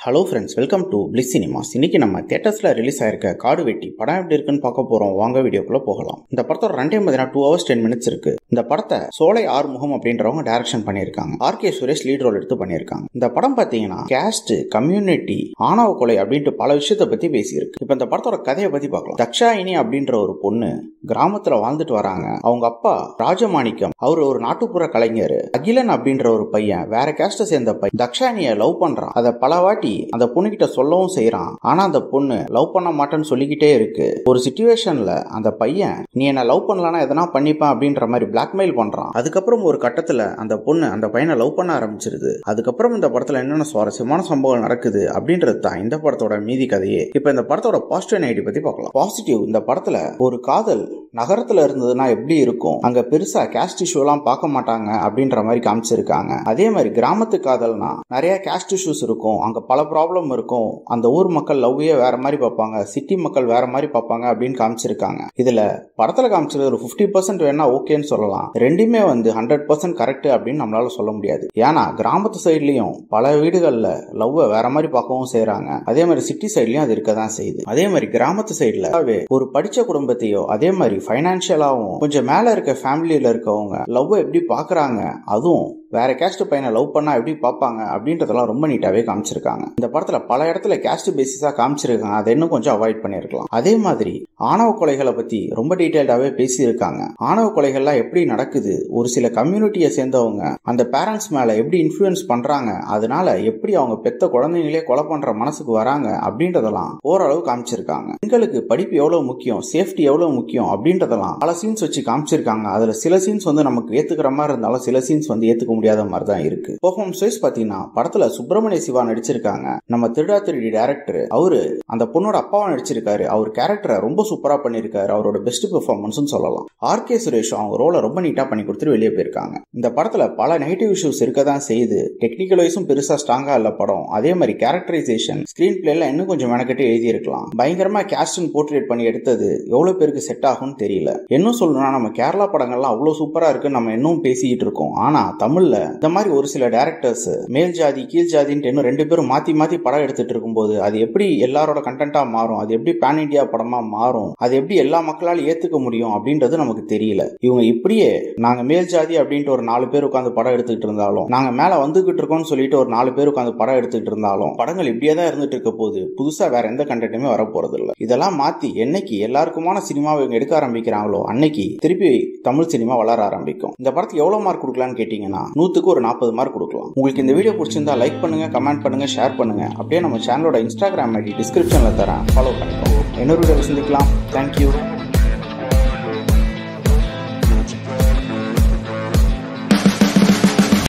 hello friends welcome to Bliss cinemas இன்னைக்கு நம்ம தேட்டர்ஸ்ல release ஆயிருக்க காடு வெட்டி படம் எப்படி இருக்குன்னு பார்க்க போறோம் வாங்க வீடியோக்குள்ள போகலாம் இந்த படத்தோட ரன் டைம் பார்த்தீங்கன்னா டூ ஹவர்ஸ் டென் மினிட்ஸ் இருக்கு இந்த படத்தை சோலை ஆறுமுகம் அப்படின்றவங்க டைரக்ஷன் பண்ணியிருக்காங்க R K Suresh lead role எடுத்து பண்ணியிருக்காங்க இந்த படம் பார்த்தீங்கன்னா கேஸ்ட் கம்யூனிட்டி ஆணவ கொலை அப்படின்ட்டு பல விஷயத்தை பத்தி பேசியிருக்கு இப்போ இந்த படத்தோட கதையை பத்தி பார்க்கலாம் தக்ஷாயினி அப்படின்ற ஒரு பொண்ணு கிராமத்துல வாழ்ந்துட்டு வராங்க அவங்க அப்பா ராஜமாணிக்கம் அவர் ஒரு நாட்டுப்புற கலைஞர் அகிலன் அப்படின்ற ஒரு பையன் வேற கேஸ்ட சேர்ந்த பையன் தக்ஷாயினிய லவ் பண்றான் அதை பல வாட்டி அந்த பொண்ணுகிட்ட சொல்லவும் செய்யறான் ஆனா அந்த பொண்ணு லவ் பண்ண மாட்டேன்னு சொல்லிக்கிட்டே இருக்கு ஒரு சுச்சுவேஷன்ல அந்த பையன் நீ என்ன லவ் பண்ணலனா எதனா பண்ணிப்பேன் அப்படின்ற மாதிரி பிளாக்மெயில் பண்றான் அதுக்கப்புறம் ஒரு கட்டத்துல அந்த பொண்ணு அந்த பையனை லவ் பண்ண ஆரம்பிச்சிருது அதுக்கப்புறம் இந்த படத்துல என்னென்ன சுவாரஸ்யமான சம்பவம் நடக்குது அப்படின்றது தான் இந்த படத்தோட மீதி கதையே இப்ப இந்த படத்தோட பாசிட்டிவ் நெகட்டிவ் பத்தி பார்க்கலாம் பாசிட்டிவ் இந்த படத்துல ஒரு காதல் நகரத்துல இருந்ததுன்னா எப்படி இருக்கும் அங்க பெருசா கேஸ்ட் இஷ்யூ எல்லாம் பார்க்க மாட்டாங்க அப்படின்ற மாதிரி காமிச்சிருக்காங்க அதே மாதிரி கிராமத்து காதல்னா நிறைய கேஸ்ட் இஷ்யூஸ் இருக்கும் அங்க பல ப்ராப்ளம் இருக்கும் அந்த ஊர் மக்கள் லவ்வே வேற மாதிரி பார்ப்பாங்க சிட்டி மக்கள் வேற மாதிரி பார்ப்பாங்க அப்படின்னு காமிச்சிருக்காங்க இதுல படத்துல காமிச்சது ஒரு பிப்டி பர்சன்ட் வேணா ஓகேன்னு சொல்லலாம் ரெண்டுமே வந்து ஹண்ட்ரட் பர்சன்ட் கரெக்ட் அப்படின்னு நம்மளால சொல்ல முடியாது ஏன்னா கிராமத்து சைட்லயும் பல வீடுகள்ல லவ்வை வேற மாதிரி பார்க்கவும் செய்யறாங்க அதே மாதிரி சிட்டி சைட்லயும் அது இருக்க தான் செய்யுது அதே மாதிரி கிராமத்து சைட்ல ஒரு படிச்ச குடும்பத்தையோ அதே மாதிரி ஃபைனான்சியலாவும் கொஞ்சம் மேல இருக்க ஃபேமிலியில இருக்கவங்க லவ் எப்படி பாக்குறாங்க அதுவும் வேற கேஸ்ட் பையனை லவ் பண்ணா எப்படி பார்ப்பாங்க அப்படின்றதெல்லாம் ரொம்ப நீட்டாவே காமிச்சிருக்காங்க இந்த படத்துல பல இடத்துல கேஸ்ட் பேசிஸா காமிச்சிருக்காங்க அதை இன்னும் கொஞ்சம் அவாய்ட் பண்ணிருக்கலாம் அதே மாதிரி ஆணவ கொலைகளை பத்தி ரொம்ப டீட்டெயில்டாவே பேசியிருக்காங்க ஆணவ கொலைகள்லாம் எப்படி நடக்குது ஒரு சில கம்யூனிட்டியை சேர்ந்தவங்க அந்த பேரண்ட்ஸ் மேல எப்படி இன்ஃபுளுன்ஸ் பண்றாங்க அதனால எப்படி அவங்க பெத்த குழந்தைங்களே கொலை பண்ற மனசுக்கு வராங்க அப்படின்றதெல்லாம் ஓரளவு காமிச்சிருக்காங்க பெண்களுக்கு படிப்பு எவ்வளவு முக்கியம் சேஃப்டி எவ்வளவு முக்கியம் அப்படின்றதெல்லாம் பல சீன்ஸ் வச்சு காமிச்சிருக்காங்க அதுல சில சீன்ஸ் வந்து நமக்கு ஏத்துக்கிற மாதிரி இருந்தாலும் சில சீன்ஸ் வந்து ஏத்துக்க முடியாத மாதிரி தான் இருக்கு பெர்ஃபார்மன்ஸ் வைஸ் பாத்தீங்கன்னா படத்துல சுப்பிரமணிய சிவா நடிச்சிருக்காங்க நம்ம திருடா திருடி டேரக்டர் அவரு அந்த பொண்ணோட அப்பாவை நடிச்சிருக்காரு அவர் கேரக்டரை ரொம்ப சூப்பரா பண்ணிருக்காரு அவரோட பெஸ்ட் பெர்ஃபார்மன்ஸ் சொல்லலாம் ஆர் கே சுரேஷ் அவங்க ரோலை ரொம்ப நீட்டா பண்ணி கொடுத்துட்டு வெளியே போயிருக்காங்க இந்த படத்துல பல நெகட்டிவ் இஷ்யூஸ் இருக்க தான் செய்யுது டெக்னிக்கல் வைஸும் பெருசா ஸ்ட்ராங்கா இல்ல படம் அதே மாதிரி கேரக்டரைசேஷன் ஸ்கிரீன் பிளேல இன்னும் கொஞ்சம் மெனக்கட்டு எழுதி இருக்கலாம் பயங்கரமா கேஸ்டன் போர்ட்ரேட் பண்ணி எடுத்தது எவ்வளவு பேருக்கு செட் ஆகும்னு தெரியல இன்னும் சொல்லணும்னா நம்ம கேரளா படங்கள்லாம் அவ்வளவு சூப்பரா இருக்குன்னு நம்ம இன்னும் பேசிக்கிட்டு இருக்கோம் ஆனா தமிழ்ல இந்த மாதிரி ஒரு சில டேரக்டர்ஸ் மேல் ஜாதி கீழ் ஜாதின்ட்டு இன்னும் ரெண்டு பேரும் மாத்தி மாத்தி படம் எடுத்துட்டு இருக்கும்போது அது எப்படி எல்லாரோட கண்டென்ட்டா மாறும் அது எப்படி பேன் இண்டியா படமா மாறும் அது எப்படி எல்லா மக்களாலும் ஏத்துக்க முடியும் அப்படின்றது நமக்கு தெரியல இவங்க இப்படியே நாங்க மேல் ஜாதி அப்படின்ட்டு ஒரு நாலு பேர் உட்காந்து படம் எடுத்துக்கிட்டு இருந்தாலும் நாங்க மேல வந்துகிட்டு இருக்கோம்னு சொல்லிட்டு ஒரு நாலு பேர் உட்காந்து படம் எடுத்துக்கிட்டு இருந்தாலும் படங்கள் இப்படியே தான் இருந்துட்டு இருக்க போது புதுசா வேற எந்த கண்டென்ட்டுமே வர போறது இல்ல இதெல்லாம் மாத்தி என்னைக்கு எல்லாருக்குமான சினிமாவை இவங்க எடுக்க ஆரம்பிக்கிறாங்களோ அன்னைக்கு திருப்பி தமிழ் சினிமா வளர ஆரம்பிக்கும் இந்த படத்துக்கு எவ்வளவு மார்க் கொடுக்கலான்னு கேட்டீங்கன்னா நூத்துக்கு ஒரு நாற்பது மார்க் கொடுக்கலாம் உங்களுக்கு இந்த வீடியோ பிடிச்சிருந்தா லைக் பண்ணுங்க கமெண்ட் பண்ணுங்க ஷேர் பண்ணுங்க அப்படியே நம்ம சேனலோட இன்ஸ்டாகிராம் ஐடி டிஸ்கிரிப்ஷன்ல தரேன் ஃபாலோ பண்ணிக்கோங்க இன்னொரு வீடியோ சந்திக்கலாம் தேங்க்யூ